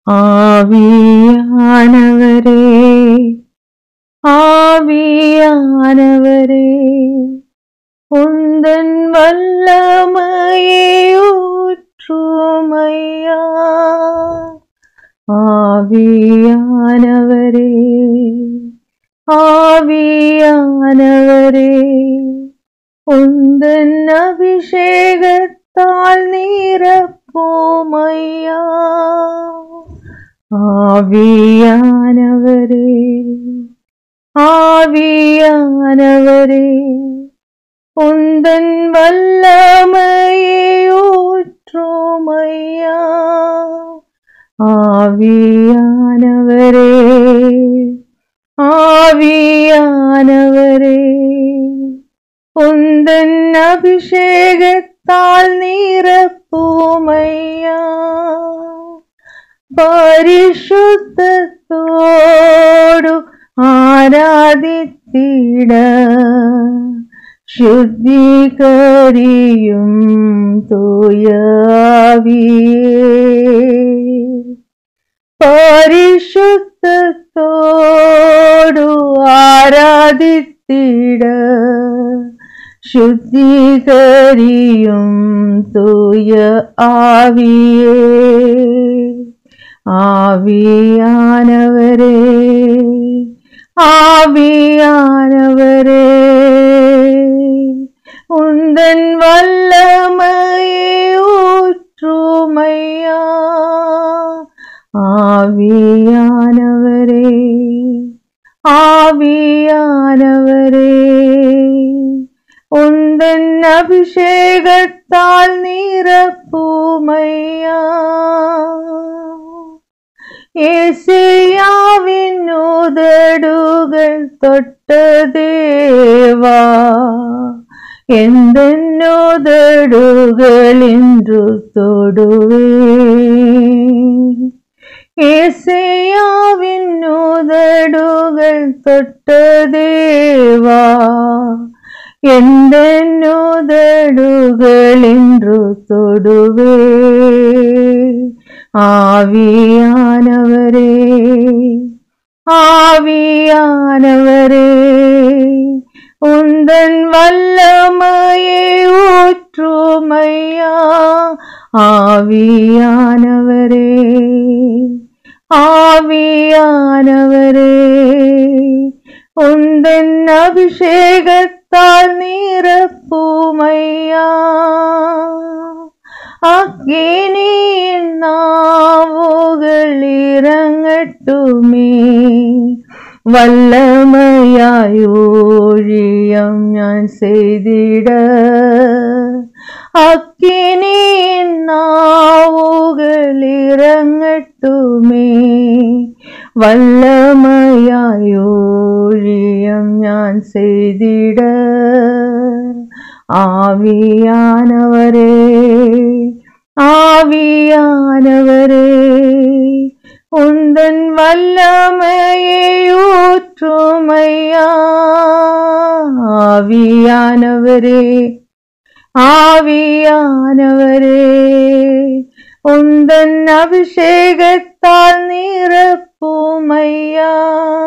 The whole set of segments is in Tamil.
ஆவியானவரே ஆவியானவரே உந்தன் வல்லமையே ஊற்றுமையா ஆவியானவரே ஆவியானவரே உந்தன் அபிஷேகத்தால் நீரப்போமையா ஆவியானவரே ஆவியானவரே உந்தன் வல்லமையே ஊற்றுமையா ஆவியானவரே ஆவியானவரே உந்தன் அபிஷேகத்தால் நீரப்பூமையா பரிசுத்தத்தோடு ஆராதித்திட ശുദ്ധീകരിയും തോയാവിയേ പരിശുദ്ധത്തോടു ആരാധിത്തിട ശുദ്ധീകരിയും തൂയ ആവിയേ ആവിയാനവരേ ஆவியானவரே உந்தன் வல்லமையே ஊற்றுமையா ஆவியானவரே ஆவியானவரே உந்தன் அபிஷேகத்தால் நீரப்பூமையா ஏசியாவின் உதடுகள் தொட்ட தேவா எந்த உதடுகள் இன்று தொடுவே ஏசியாவின் உதடுகள் தொட்ட தேவா எந்த உதடுகள் இன்று தொடுவே ஆவியானவரே ஆவியானவரே உந்தன் வல்லமையே ஊற்றுமையா ஆவியானவரே ஆவியானவரே உந்தன் அபிஷேகத்தால் நீரப்பூமையா அக்கினியின் நாவுகள் இறங்கட்டுமே வல்லமையாய் ஊழியம் ഞാൻ செய்திட அக்கினியின் நாவுகள் இறங்கட்டுமே வல்லமையாய் ஊழியம் ഞാൻ செய்திட ஆவியானவரே ஆவியானவரே உந்தன் வல்லமையை ஊற்றுமையா ஆவியானவரே ஆவியானவரே உந்தன் அபிஷேகத்தால் நிரப்புமையா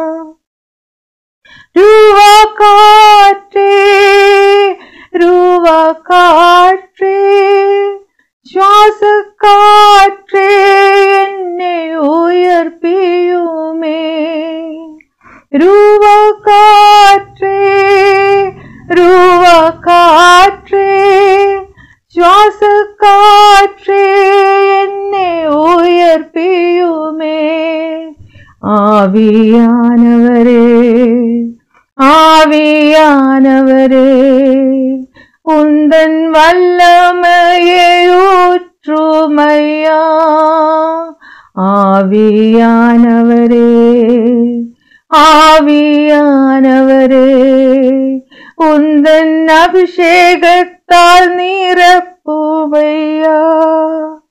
ரூவா காற்றே ரூவா காற்றே சுவாச காற்றே என்னை உயர்ப்பியுமே ரூவா காற்றே ரூவா காற்றே சுவாச காற்றே என்னை உயர்ப்பியுமே ஆவியானவரே ஆவியானவரே உந்தன் வல்லமையை ஊற்றுமையா ஆவியானவரே ஆவியானவரே உந்தன் அபிஷேகத்தால் நிரப்புமையா